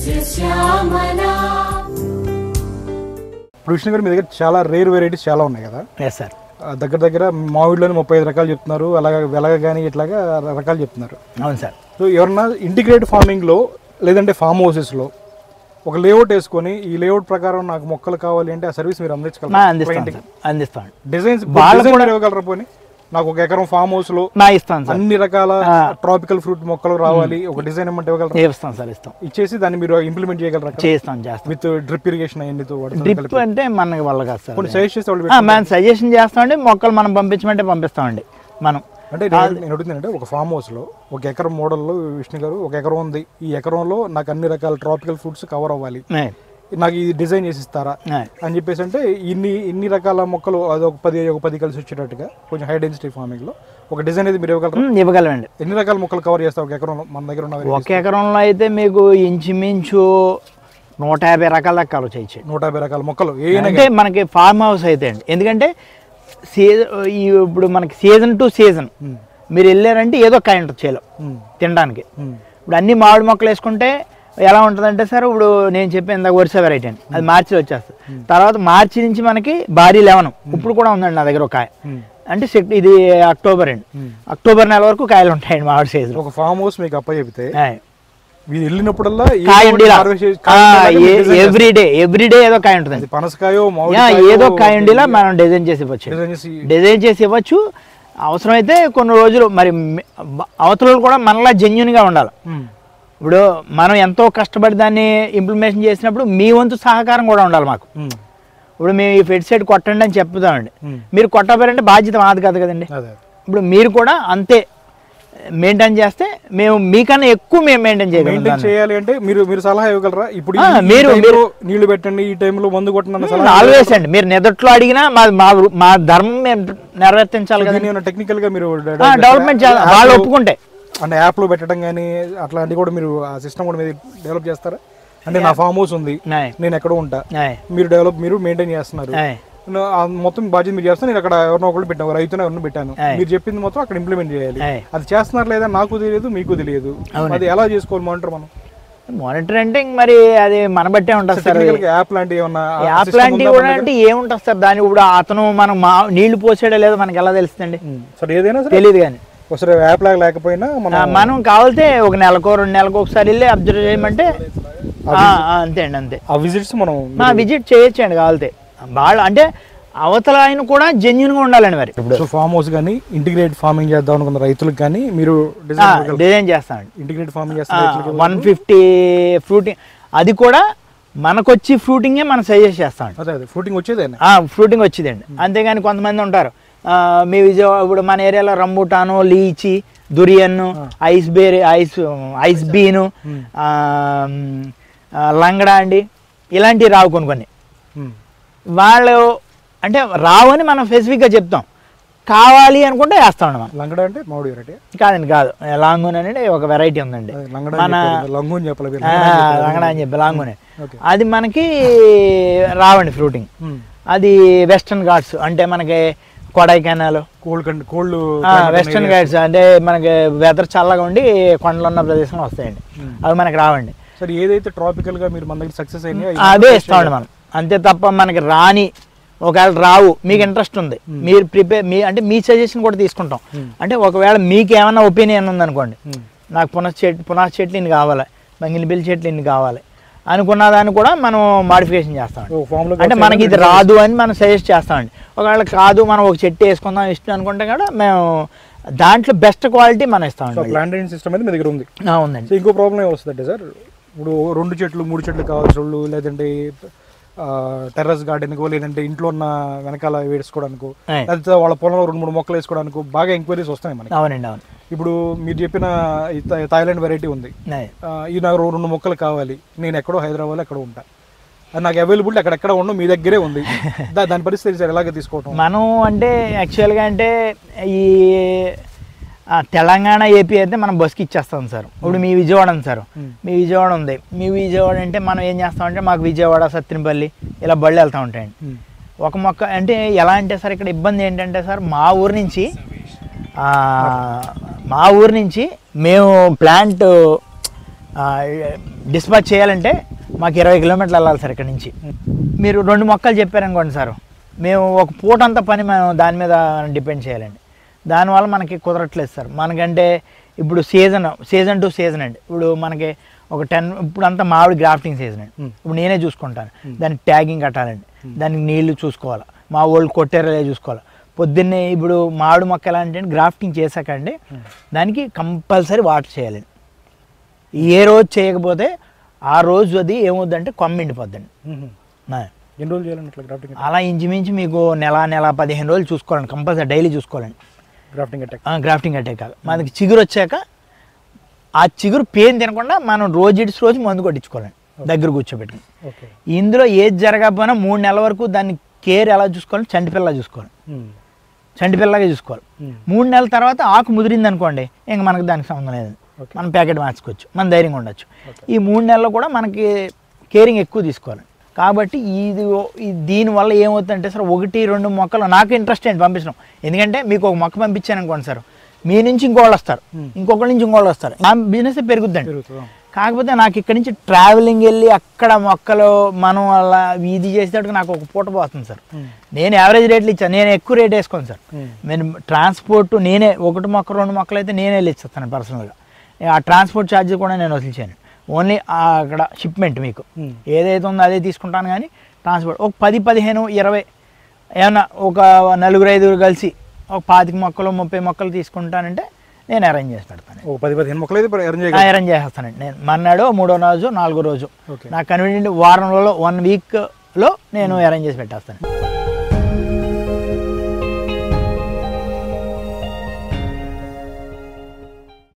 సస్యశ్యామలా ఇప్పుడు విష్ణు గారు మీ దగ్గర చాలా రేర్ వెరైటీస్ చాలా ఉన్నాయి కదా ఎస్ సార్ ఆ దగ్గర దగ్గర మామిడిలోని ముప్పై ఐదు రకాలు చెప్తున్నారు అలాగే వెలగ కానీ ఇట్లాగా రకాలు చెప్తున్నారు అవును సార్ సో ఎవరన్నా ఇంటిగ్రేట్ ఫార్మింగ్లో లేదంటే ఫామ్ హౌసెస్లో ఒక లేఅవుట్ వేసుకొని ఈ లేఅవుట్ ప్రకారం నాకు మొక్కలు కావాలి అంటే ఆ సర్వీస్ మీరు మా అందించగలరా అందిస్తాం సార్ అందిస్తాం డిజైన్స్ వాళ్ళు డిజైన్ కూడా- ఇవ్వగలరా పోనీ నాకు ఒక ఎకరం ఫామ్ హౌస్ లో మా ఇస్తాం సార్ అన్ని రకాల ట్రాపికల్ ఫ్రూట్ మొక్కలు రావాలి ఒక డిజైన్ ఇమ్మంటే ఇవ్వగలరా ఇస్తాం సార్ ఇస్తాం ఇచ్చేసి దాన్ని మీరు ఇంప్లిమెంట్ చేయగలరా చేస్తాం చేస్తాం విత్ డ్రిప్ ఇరిగేషన్ అన్నితో డ్రిప్ అంటే మనకి వల్ల కాదు సార్ కొన్ని సజెస్ట్ చేస్తే వాళ్ళు ఆ, మనం సజెషన్ చేస్తామండి మొక్కలు మనం పంపించమంటే పంపిస్తామండి మనం అంటే నేను నేను అడుగుతున్నానంటే ఒక ఫామ్ హౌస్ లో ఒక ఎకరం మోడల్లో విష్ణు గారు ఒక ఎకరం ఉంది ఈ ఎకరంలో నాకు అన్ని రకాల ట్రాపికల్ ఫ్రూట్స్ కవర్ అవ్వాలి ఏ, నాకు ఇది డిజైన్ చేసి ఇస్తారా ఏ, అని చెప్పేసి అంటే ఇన్ని ఇన్ని రకాల మొక్కలు అది ఒక పది ఒక పది కలిసి వచ్చేటట్టుగా కొంచెం హై డెన్సిటీ ఫార్మింగ్ లో ఒక డిజైన్ అయితే మీరు ఇవ్వగలరా ఉమ్, ఇవ్వగలమండి ఎన్ని రకాల మొక్కలు కవర్ చేస్తారు ఒక ఎకరంలో మన దగ్గర ఉన్న ఒక ఎకరంలో అయితే మీకు ఇంచుమించు నూట యాభై రకాల దాకా కలువ చేయొచ్చు నూట యాభై రకాల మొక్కలు ఏ అంటే మనకి ఫార్మ్ హౌస్ అయితే అండి ఎందుకంటే సీజన్ ఇప్పుడు మనకి సీజన్ టు సీజన్ మీరు వెళ్ళారంటే ఏదో కాయ ఉంటుంది చేలో తినడానికి ఇప్పుడు అన్ని మామిడి మొక్కలు వేసుకుంటే ఎలా ఉంటుందంటే సార్ ఇప్పుడు నేను చెప్పాను ఇందాక వరుస వెరైటీ అండి అది మార్చిలో వచ్చేస్తుంది తర్వాత మార్చి నుంచి మనకి భారీ లెవెన్ ఇప్పుడు కూడా ఉందండి నా దగ్గర ఒక కాయ అంటే సెట్ ఇది అక్టోబర్ అండి అక్టోబర్ నెల వరకు కాయలు ఉంటాయండి మామిడి సైజులో ఒక ఫామ్ హౌస్ మీకు అప్ప చెబితే ఆయ్. మీరు వెళ్ళినప్పుడల్లా ఏ కాయ ఒకటి ఉండిలా harvest చేసి- కాయ ఉండేలాగా మీరు design చేస్తారు. ఎవ్రీ డే ఎవ్రీ డే ఏదో కాయ ఉంటుందండి అది పనసకాయో యా, మామిడికాయో ఏదో కాయ ఉండేలా మనం డిజైన్ చేసి ఇవ్వచ్చు డిజైన్ చేసి డిజైన్ చేసి ఇవ్వచ్చు అవసరమైతే కొన్ని రోజులు మరి మి- అవతల కూడా మనలా జెన్యున్గా ఉండాలి ఉమ్. ఇప్పుడు మనం ఎంతో కష్టపడి దాన్ని ఇంప్లిమెంటేషన్ చేసినప్పుడు మీ వంతు సహకారం కూడా ఉండాలి మాకు ఉమ్. ఇప్పుడు మేము ఈ ఫెడ్ సైడ్ కొట్టండి అని చెప్తామండి ఉమ్. మీరు కొట్టబోయారంటే బాధ్యత మాది కాదు కదండి అదే ఇప్పుడు మీరు కూడా అంతే మెయింటైన్ చేస్తే మేము మీకన్నా ఎక్కువ మేము మెయింటైన్ చేయగలం మెయింటైన్ దాన్ని. చేయాలి అంటే మీరు మీరు సలహా ఇవ్వగలరా ఇప్పుడు ఆ, ఈ మీరు- టైంలో నీళ్లు పెట్టండి ఈ టైంలో మందు కొట్టండి అన్న సలహా ఆల్వేస్ అండి మీరు నిదట్లో అడిగినా మా మా మా ధర్మం మేము నెరవేర్తించాలి కదా దీన్ని టెక్నికల్ గా మీరు డెవలప్మెంట్ చేయాలి వాళ్ళు ఒప్పుకుంటే అంటే యాప్ లో పెట్టడం కానీ అట్లాంటివి కూడా మీరు ఆ సిస్టమ్ కూడా మీరు డెవలప్ చేస్తారా అంటే నా ఫామ్ హౌస్ ఉంది నాయ్, నేను ఎక్కడో ఉంటా నాయ్, మీరు డెవలప్ మీరు మెయింటైన్ చేస్తున్నారు నాయ్. నేను ఆ మొత్తం బాధ్యత మీరు చేస్తాను నేను అక్కడ ఎవరినో ఒకళ్ళు పెట్టాను రైతున ఎవరినో పెట్టాను ఆయ్. మీరు చెప్పింది మొత్తం అక్కడ ఇంప్లిమెంట్ చేయాలి ఆయ్. అది చేస్తున్నారు లేదా నాకు తెలియదు మీకు తెలియదు అవునండి. అది ఎలా చేసుకోవాలి మానిటర్ మనం మానిటర్ అంటే ఇంక మరి అది మన బట్టే ఉంటుంది సార్ టెక్నికల్ యాప్ లాంటివి ఏమన్నా యాప్ system లాంటివి ఉందా కూడా మన అంటే ఏముంటుంది సార్ దాని ఇప్పుడు అతను మనం మా నీళ్లు పోసాడో లేదో మనకి ఎలా తెలుస్తుందండి దగ్గర? సరే ఏదైనా సరే తెలియదు కానీ ఒకసారి యాప్ లాగా లేకపోయినా మనం మనం కావాలితే ఒక నెలకో రెండు నెలలకు ఒకసారి వెళ్ళి అబ్జర్వ్ చేయమంటే ఆ, ఆ, అంతే అండి అంతే ఆ విజిట్స్ మనం మా విజిట్ చేయొచ్చండి కావాలితే వాళ్ళు అంటే అవతల ఆయన కూడా జెన్యున్గా ఉండాలండి మరి ఇప్పుడు సో ఫామ్ హౌస్ కానీ ఇంటిగ్రేట్ ఫార్మింగ్ చేద్దాం అనుకున్న రైతులకు కానీ మీరు డిజైన్ డిజైన్ చేస్తామండి ఇంటిగ్రేట్ ఫార్మింగ్ చేస్తున్న రైతులకి వన్ ఫిఫ్టీ ఫ్రూటింగ్ అది కూడా మనకొచ్చి ఫ్రూటింగే మనం సజెస్ట్ చేస్తామండి అదే అదే ఫ్రూటింగ్ వచ్చేదేనా ఫ్రూటింగ్ వచ్చిందండి అంతేగాని కొంతమంది ఉంటారు ఆ, మీ విజయవాడ ఇప్పుడు మన ఏరియాలో rambutan lychee durian ice berry ice ice bean ఆ, మ్, ఆ, లంగడా అండి ఇలాంటివి రావు కొన్ని కొన్ని వాళ్ళు అంటే రావని మనం స్పెసిఫిక్గా చెప్తాం కావాలి అనుకుంటే వేస్తాం మనం లంగడ అంటే మామిడి వెరైటీ కాదండి కాదు లాంగూన్ అనేది ఒక వెరైటీ ఉందండి లంగడ మన లంగు అని చెప్పాలి మీరు. ఆ, లంగడా అని చెప్పి లాంగూనే ఓకే అది మనకి రావండి ఫ్రూటింగ్ అది వెస్టర్న్ ఘాట్స్ అంటే మనకి కొడైకెనాల్ కోల్డ్ కండి కోల్డ్ వెస్టర్న్ ఘాట్స్ అంటే మనకి వెదర్ చల్లగా ఉండి కొండలు ఉన్న ప్రదేశంలో వస్తాయండి అవి మనకి రావండి సరే ఏదైతే ట్రాపికల్ గా మీరు మన దగ్గర సక్సెస్ అయినాయో అవి అదే ఇస్తామండి మనం అంతే తప్ప మనకి రాని ఒకవేళ రావు మీకు ఇంట్రెస్ట్ ఉంది మీరు ప్రిపేర్ మీ అంటే మీ సజెషన్ కూడా తీసుకుంటాం అంటే ఒకవేళ మీకు ఏమైనా ఒపీనియన్ ఉందనుకోండి Hmm. నాకు పునః చెట్టు పునః చెట్లు ఇన్ని కావాలి బంగిలిబిల్లి చెట్లు ఇన్ని కావాలి అనుకున్న దాన్ని కూడా మనం మాడిఫికేషన్ చేస్తామండి ఓ ఫామ్ లో అంటే మనకి ఇది రాదు అని మనం సజెస్ట్ చేస్తామండి ఒకవేళ కాదు మనం ఒక చెట్టు వేసుకుందాం ఇష్టం అనుకుంటే కూడా మేము దాంట్లో బెస్ట్ క్వాలిటీ మనం ఇస్తామండి మళ్ళీ. ప్లాంటేషన్ సిస్టమ్ అయితే మీ దగ్గర ఉంది ఆ, ఉందండి సో ఇంకో ప్రాబ్లం ఏమొస్తుందంటే సార్ ఇప్పుడు రెండు చెట్లు మూడు చెట్లు కావాల్సిన వాళ్ళు లేదంటే టెర్రస్ గార్డెన్కో లేదంటే ఇంట్లో ఉన్న వెనకాల వేసుకోవడానికో ఆయ్. లేకపోతే వాళ్ళ పొలంలో రెండు మూడు మొక్కలు వేసుకోవడానికి బాగా ఎంక్వైరీస్ వస్తాయి మనకి అవునండి అవును ఇప్పుడు మీరు చెప్పిన ఈ థా- థాయిలాండ్ వెరైటీ ఉంది ఆయ్. ఆ, ఈ నాకు రెండు మొక్కలు కావాలి నేను ఎక్కడో హైదరాబాద్ ఎక్కడో ఉంటా అది నాకు అవైలబుల్ అక్కడెక్కడ ఉండవు మీ దగ్గరే ఉంది దా- దాని పరిస్థితి సార్ ఎలాగ తీసుకోవటం మనం అంటే యాక్చువల్గా అంటే ఈ ఆ, తెలంగాణ ఏపీ అయితే మనం బస్కి ఇచ్చేస్తాం సార్ ఇప్పుడు మీ విజయవాడ ఉంది సార్ Hmm. మీ విజయవాడ ఉంది మీ విజయవాడ అంటే మనం ఏం చేస్తామంటే మాకు విజయవాడ సత్తినపల్లి ఇలా బళ్ళు వెళ్తూ ఉంటాయండి ఉమ్. ఒక మొక్క అంటే ఎలా అంటే సార్ ఇక్కడ ఇబ్బంది ఏంటంటే సార్ మా ఊరు నుంచి ఆ, మా ఊరు నుంచి మేము ప్లాంట్ డిస్పాచ్ చేయాలంటే మాకు ఇరవై కిలోమీటర్లు వెళ్ళాలి సార్ ఇక్కడ నుంచి మీరు రెండు మొక్కలు చెప్పారనుకోండి సార్ మేము ఒక పూట అంతా పని మేము దాని మీద డిపెండ్ చేయాలండి దానివల్ల మనకి కుదరట్లేదు సార్ మనకంటే ఇప్పుడు సీజన్ సీజన్ టు సీజన్ అండి ఇప్పుడు మనకి ఒక టెన్ ఇప్పుడు అంతా మామిడి గ్రాఫ్టింగ్ సీజన్ అండి Hmm. ఇప్పుడు నేనే చూసుకుంటాను దానికి ట్యాగింగ్ కట్టాలండి దానికి నీళ్లు చూసుకోవాలి మా వాళ్ళు కొట్టేరలే చూసుకోవాలి పొద్దున్నే ఇప్పుడు మామిడి మొక్క ఎలా అంటే గ్రాఫ్టింగ్ చేశాక అండి దానికి కంపల్సరీ వాటర్ చేయాలండి ఏ రోజు చేయకపోతే ఆ రోజు అది ఏమవుద్దంటే కొమ్మ ఎండిపోద్దండి మ్మ్. నా. ఎన్ని రోజులు చేయాలండి ఇట్లా గ్రాఫ్టింగ్ అలా ఇంచుమించు మీకు నెల నెల పదిహేను రోజులు చూసుకోవాలండి కంపల్సరీ డైలీ చూసుకోవాలండి గ్రాఫ్టింగ్ అటాక్ ఆ, గ్రాఫ్టింగ్ అటాక్ కాదు మనకి చిగురు వచ్చాక ఆ చిగురు పేన్ తినకుండా మనం రోజు ఇడిచి రోజు మందు కొట్టించుకోవాలండి దగ్గర కూర్చోబెట్టుకుని ఓకే ఇందులో ఏది జరగకపోయినా మూడు నెలల వరకు దాన్ని కేర్ ఎలా చూసుకోవాలి చంటి పిల్ల చూసుకోవాలి మ్మ్. చంటి పిల్లగా చూసుకోవాలి మ్మ్. మూడు నెలల తర్వాత ఆకు ముదిరింది అనుకోండి ఇంకా మనకు దానికి సంబంధం లేదు ఓకే. మనం ప్యాకెట్ మార్చుకోవచ్చు మన ధైర్యంగా ఉండొచ్చు ఓకే. ఈ మూడు నెలలు కూడా మనకి కేరింగ్ ఎక్కువ తీసుకోవాలి కాబట్టి ఇది ఈ దీనివల్ల ఏమవుతుందంటే సార్ ఒకటి రెండు మొక్కలు నాకు ఇంట్రెస్ట్ అండి పంపించడం ఎందుకంటే మీకు ఒక మొక్క పంపించాను అనుకోండి సార్ మీ నుంచి ఇంకోళ్ళు వస్తారు Hmm. ఇంకొకరి నుంచి ఇంకోళ్ళు వస్తారు నా బిజినెస్ పెరుగుద్దండి పెరుగుతుందా కాకపోతే నాకు ఇక్కడ నుంచి ట్రావెలింగ్ వెళ్ళి అక్కడ మొక్కలు మనం అలా ఇది చేసేటప్పుడు నాకు ఒక పూట పోతుంది సార్ మ్మ్. నేను యావరేజ్ రేట్లు ఇచ్చాను నేను ఎక్కువ రేట్ వేసుకోను సార్ మ్మ్. నేను ట్రాన్స్పోర్ట్ నేనే ఒకటి మొక్క రెండు మొక్కలు అయితే నేనే వెళ్ళి ఇస్తాను పర్సనల్గా ఆ ట్రాన్స్పోర్ట్ ఛార్జ్ కూడా నేను వదిలించాను ఓన్లీ అక్కడ షిప్మెంట్ మీకు మ్మ్. ఏదైతే ఉందో అదే తీసుకుంటాను కానీ ట్రాన్స్పోర్ట్ ఒక పది పదిహేను ఇరవై ఏమన్నా ఒక నలుగురు ఐదుగురు కలిసి ఒక పాతిక మొక్కలు ముప్పై మొక్కలు తీసుకుంటానంటే నేను అరేంజ్ చేసి పెడతాను ఓ పది పదిహేను మొక్కలు అయితే అరేంజ్ చేయగలరు అరేంజ్ చేసేస్తానండి నేను మన్నాడు మూడో రోజు నాలుగో రోజు ఓకే నాకు కన్వీనియంట్ వారంలో వన్ వీక్లో నేను అరేంజ్ చేసి పెట్టేస్తాను